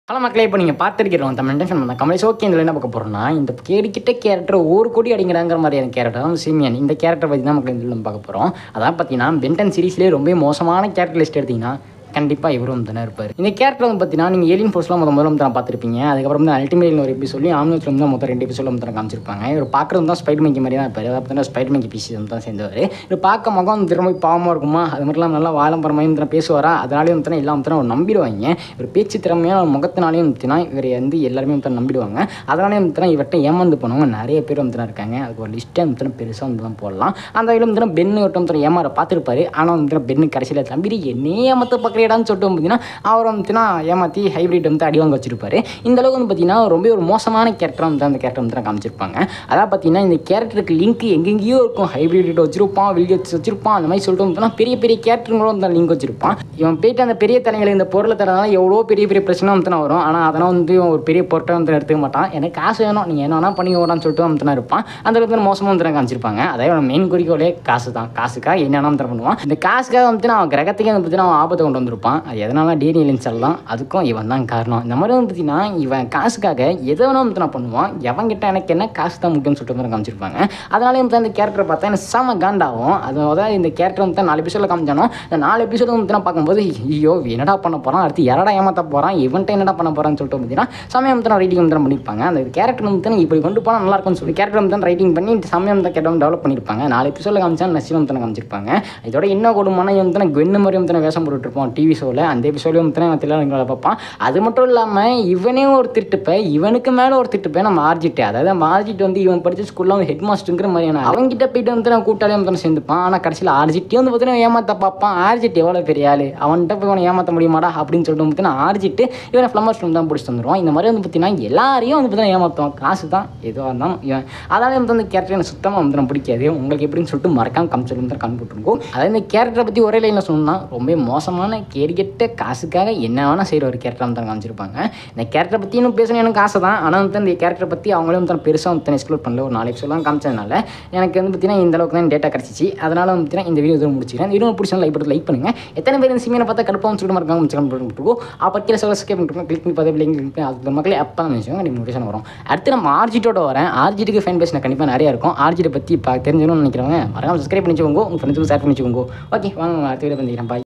hello மக்களே இப்போ நீங்கள் பார்த்துருக்கிறோம் தமிழ் டென்ஷன் பண்ண கமலேஷ் ஓகே இதில் என்ன பார்க்க போகிறோம்னா இந்த கேடிக்கிட்ட கேரக்டர் ஒரு கோடி அடிங்கிறாங்கிற மாதிரியான கேரக்டர் தான் சீமியன் இந்த கேரக்டர் பற்றி தான் மக்கள் இதில் நம்ம பார்க்க போகிறோம் அதான் பார்த்தீங்கன்னா பென்டன் சீரிஸ்லேயே ரொம்ப மோசமான கேரக்டர் லிஸ்ட் எடுத்தீங்கன்னா கண்டிப்பாக இவரும் வந்து தானே இருப்பார் இந்த கேரக்டர் வந்து பார்த்தீங்கன்னா நீங்கள் ஏலியன் ஃபோர்ஸ்லாம் முத முதல்ல வந்து நான் பார்த்துருப்பீங்க அதுக்கப்புறம் வந்து அல்டிமேட் ஒரு எபிசோட் சொல்லி ஆம்னோச்சில் வந்து மொத்தம் ரெண்டு எபிசோட வந்து காமிச்சிருப்பாங்க இவர் பார்க்குறது தான் ஸ்பைட் மேக்கி மாதிரி தான் இருப்பார் அதாவது பார்த்தீங்கன்னா ஸ்பைட் மேக்கி பீஸ் வந்து தான் சேர்ந்தவர் இவர் பார்க்க முகம் வந்து திரும்ப பாவமாக இருக்குமா அது மட்டும் இல்லாமல் நல்லா வாழம்பரமாயும் வந்து பேசுவாரா அதனாலே வந்து எல்லாம் வந்து அவர் நம்பிடுவாங்க இவர் பேச்சு திறமையான முகத்தினாலேயும் வந்துச்சுன்னா இவர் வந்து எல்லாருமே வந்து நம்பிடுவாங்க அதனாலே வந்து இவர்கிட்ட ஏமாந்து போனவங்க நிறைய பேர் வந்து இருக்காங்க அதுக்கு ஒரு லிஸ்ட்டே வந்து பெருசாக வந்து தான் போடலாம் அந்த வகையில் வந்து பெண்ணு விட்டு வந்து ஏமாற பார்த்துருப்பாரு ஆனால் வந்து பெண்ணு கடைசியில் தம்பி என்னையே ஏமாத்த பார்க்குறியடான்னு சொல்லிட்டு வந்து பார்த்தீங்கன்னா அவர் வந்துச்சுன்னா ஏமாற்றி ஹைப்ரிட் வந்து அடி வாங்க வச்சிருப்பாரு இந்த அளவுக்கு வந்து பார்த்தீங்கன்னா ரொம்ப ஒரு மோசமான கேரக்டர் வந்து அந்த கேரக்டர் வந்து காமிச்சிருப்பாங்க அதான் பார்த்தீங்கன்னா இந்த கேரக்டருக்கு லிங்க் எங்கெங்கேயோ இருக்கும் ஹைப்ரிட் வச்சிருப்பான் வில்கேட்ஸ் வச்சிருப்பான் அந்த மாதிரி சொல்லிட்டு வந்து பெரிய பெரிய கேரக்டருங்களும் வந்து லிங்க் வச்சிருப்பான் இவன் போயிட்டு அந்த பெரிய தலைங்களுக்கு இந்த பொருளை தரதுனால எவ்வளோ பெரிய பெரிய பிரச்சனை வந்து வரும் ஆனால் அதெல்லாம் வந்து இவன் ஒரு பெரிய பொருட்டை வந்து எடுத்துக்க மாட்டான் எனக்கு காசு வேணும் நீங்கள் என்ன வேணா பண்ணிக்கோடான்னு சொல்லிட்டு வந்து இருப்பான் அந்த இடத்துல மோசமாக வந்து காமிச்சிருப்பாங்க அதாவது மெயின் குறிக்கோளே காசு தான் காசுக்காக என்னென்ன வந்து பண்ணுவான் இந்த காசுக்காக வந்து அவன் கிரகத்துக்கே வந்து பார்த்தீங்கன்னா அவன் ஆபத்தை கொண்டு வந்திருப்பான் அது எதனால டேனியலின் சொல்லலாம் அதுக்கும் இவன் தான் காரணம் இந்த மாதிரி வந்து பார்த்தீங்கன்னா இவன் காசுக்காக எதை வேணா வந்து நான் பண்ணுவான் எவன்கிட்ட எனக்கு என்ன காசு தான் முக்கியம்னு சொல்லிட்டு வந்து காமிச்சிருப்பாங்க அதனாலே வந்து அந்த கேரக்டரை பார்த்தா எனக்கு செம காண்டாகும் அதாவது இந்த கேரக்டர் வந்து நாலு எபிசோடில் காமிச்சானோ இந்த நாலு எபிசோடு வந்து நான் பார்க்கும்போது ஐயோ என்னடா பண்ண போகிறான் அடுத்து யாரடா ஏமாத்த போகிறான் இவன்ட்ட என்னடா பண்ண போகிறான்னு சொல்லிட்டு பார்த்தீங்கன்னா சமயம் வந்து ரைட்டிங் வந்து பண்ணியிருப்பாங்க அந்த கேரக்டர் வந்து இப்படி கொண்டு போனால் நல்லா இருக்கும்னு சொல்லி கேரக்டர் வந்து ரைட்டிங் பண்ணி சமயம் தான் கேட்டவங்க டெவலப் பண்ணியிருப்பாங்க நாலு எபிசோடில் காமிச்சா நசிலம் வந்து காமிச்சிருப்பாங்க இதோட என்ன கொடுமான வந்து கென்னு மாதிரி வந்து வேஷம் போட்டுருப்போம் டிவி ஷோவில் அந்த எபிசோடில் வந்து நான் தெரியல பார்ப்பான் அது மட்டும் இல்லாமல் இவனே ஒரு திட்டுப்ப இவனுக்கு மேலே ஒரு திட்டுப்ப நம்ம ஆர்ஜிட்டு அதாவது நம்ம ஆர்ஜிட் வந்து இவன் படிச்ச ஸ்கூலில் வந்து ஹெட் மாஸ்டருங்கிற மாதிரியான அவங்ககிட்ட போயிட்டு வந்து நான் கூட்டாளி வந்து சேர்ந்துப்பான் ஆனால் கடைசியில் ஆர்ஜிட்டே வந்து பார்த்தீங்கன்னா ஏமாத்த பார்ப்பான் ஆர்ஜிட் எவ்வளோ பெரிய ஆள் அவன்கிட்ட போய் அவனை ஏமாற்ற முடியுமாடா அப்படின்னு சொல்லிட்டு வந்து பார்த்தீங்கன்னா ஆர்ஜிட்டு இவனை ஃப்ளம்மர்ஸ் தான் பிடிச்சி வந்துடுவான் இந்த மாதிரி வந்து பார்த்தீங்கன்னா எல்லாரையும் வந்து பார்த்தீங்கன்னா ஏமாற்றுவான் காசு தான் எதுவாக இருந்தாலும் இவன் அதனால வந்து அந்த கேரக்டர் எனக்கு சுத்தமாக வந்து நான் பிடிக்காது உங்களுக்கு எப்படின்னு சொல்லிட்டு மறக்காம கம்சல் வந்து கண் போட்டுருக்கோம் அதாவது இந்த கேரக்டரை பற்றி ஒரே லைனில் சொன்னால் ரொம்ப மோசமான கேரிகெட்ட காசுக்காக என்ன வேணால் செய்கிற ஒரு கேரக்டர் வந்து காமிச்சிருப்பாங்க இந்த கேரக்டரை பற்றி இன்னும் பேசணும் எனக்கு ஆசை தான் ஆனால் வந்து இந்த கேரக்டரை பற்றி அவங்களே வந்து பெருசாக வந்து எக்ஸ்ப்ளோர் பண்ணல ஒரு நாலு எபிசோட்லாம் காமிச்சதுனால எனக்கு வந்து பார்த்தீங்கன்னா இந்த அளவுக்கு தான் டேட்டா கிடச்சிச்சு அதனால் வந்து பார்த்தீங்கன்னா இந்த வீடியோ இதோட முடிச்சிக்கிறேன் இந்த வீடியோ பிடிச்சா லைக் பண்ணி லைக் பண்ணுங்கள் எத்தனை பேர் இந்த சிமியனை பார்த்தா கடுப்பாக சொல்லிட்டு மறக்காம முடிச்சுக்கலாம் போட்டுருக்கோம் அப்போ கீழே சப்ஸ்கிரைப் பண்ணிட்டு கிளிக் பண்ணி பார்த்து லிங்க் கிளிக் அது மக்களே அப்போ தான் நினச்சோங்க நீங்கள் நோட்டிஃபிகேஷன் வரும் அடுத்து நம்ம ஆர்ஜிட்டோட வரேன் ஆர்ஜிட்டுக்கு ஃபேன் பேஸ் கண்டிப்பாக நிறையா இருக்கும் ஆர்ஜிட்டை பற்றி இப்போ தெரிஞ்சுக்கணும்னு நினைக்கிறவங்க மறக்காம சப்ஸ்கிரைப் பண்ணி வச்சுக்கோங்க உங்கள் ஃப்ரெண்ட்ஸுக்கு ஷேர் பண்ணி வச்சுக்கோங்க ஓகே வாங்க அடுத்த வீடியோ பண்ணிக்கிறேன் பாய்